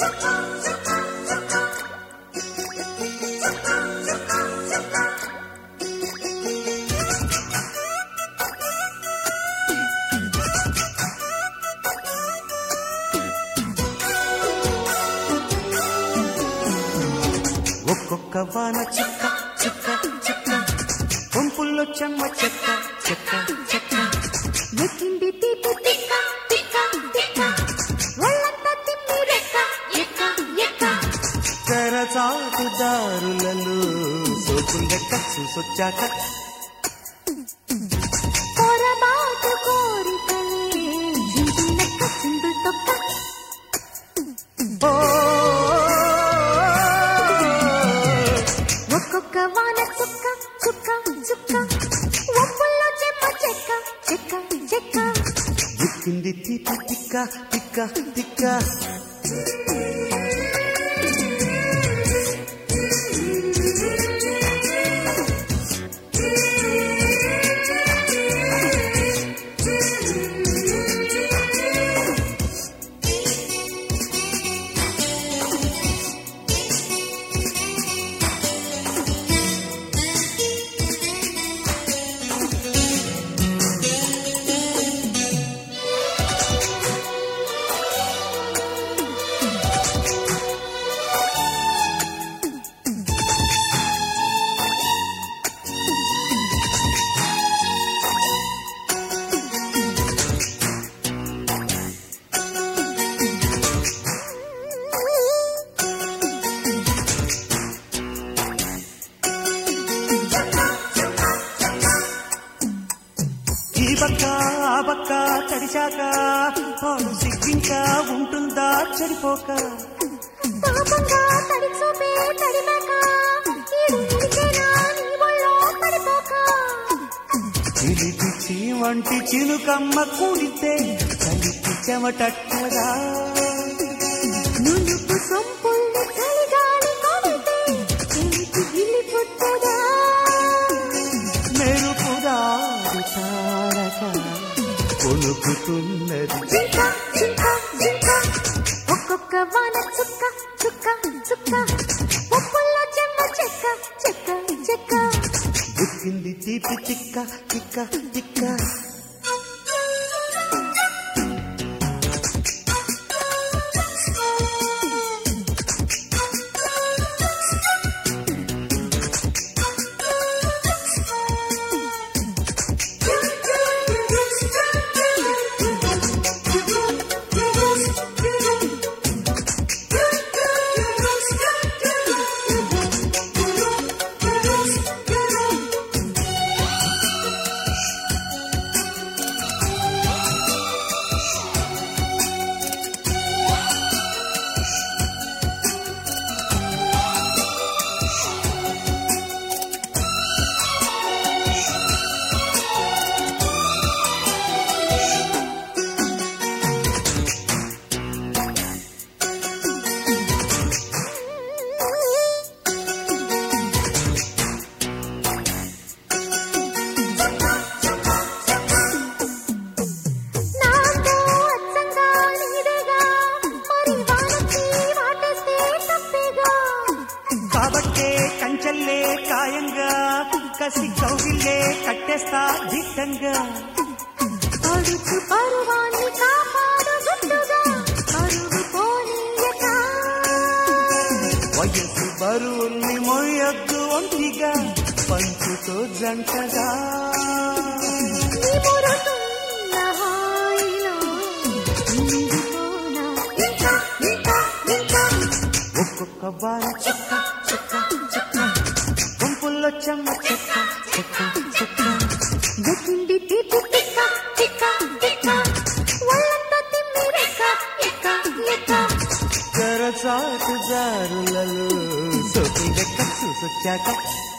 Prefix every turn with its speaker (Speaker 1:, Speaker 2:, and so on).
Speaker 1: ఒక్కొక్క వాన చుక్క చుక్క చుక్క గుంపుల్లో చెమ్మ చెక్క చెక్క చెక్క
Speaker 2: ఎక్కింది తీపి తిక్క తిక్క తిక్క ఒళ్ళంతా తిమ్మి రెక్క ఎక్క ఎక్క
Speaker 1: తెరచాటు దారులలో సోపులెక్క చూసొచ్చాక
Speaker 2: పొరబాటు కోరికలే జింజినక్క చిందు తొక్క
Speaker 1: ఓ
Speaker 2: ఒక్కొక్క వాన చుక్క చుక్క చుక్క ఒప్పుల్లో చెమ్మ చెక్క చెక్క చెక్క
Speaker 1: ఎక్కింది తీపి తిక్క తిక్క తిక్క ఈ బక్క ఆ బక్క తడిచాక పాడు సిగ్గింకా ఉంటుందా చెడిపోక
Speaker 2: పాపంగా తడి చూపే తడిమాక ఈడు నిలిచేనా నీ ఒళ్ళో పడిపోక
Speaker 1: చిలిపిచి వంటి చిలుకమ్మ కూడితే చలికి చెమటట్లగా
Speaker 2: నునుపు సొంపుల్ని చలిగాలి కొడితే చెలికి గిల్లి పుట్టదా
Speaker 1: మెరుపుదారి తారక కొనుకుతున్నది
Speaker 2: జింక జింక జింక ఒక్కొక్క వాన చుక్క చుక్క చుక్క పప్పుల్లో చెమ్మ చెక్క చెక్క చెక్క
Speaker 1: దిక్కింది తీపి తిక్క తిక్క తిక్క
Speaker 2: నాతో అచ్చంగా నీదేగా మరి వానకి వాటేస్తే తప్పేగా
Speaker 1: కాబట్టే కంచెల్లే కాయంగా కసి కౌగిల్లే కట్టేస్తా దిట్టంగా
Speaker 2: పడుచు పరువాన్ని కాపాడు గుట్టుగా పరుగు పోనీయక
Speaker 1: వయసు బరువుల్ని మొయ్యొద్దు ఒంటిగా పంచుతో జంటగా
Speaker 2: నిమురుతున్న హాయిలో నిండిపోనా ఇంకా ఇంకా ఇంకా
Speaker 1: ఒక్కొక్క బాల చెక్క చెక్క చెక్క గుంపుల్లో చెమ్మ చెక్క చెక్క చెక్క
Speaker 2: దక్కింది తీపి తిక్క తిక్క తిక్క ఒళ్ళంతా తిమ్మి రెక్క ఎక్క ఎక్క
Speaker 1: తెరచాటు జారులలో సోపు లెక్క చూసొచ్చాక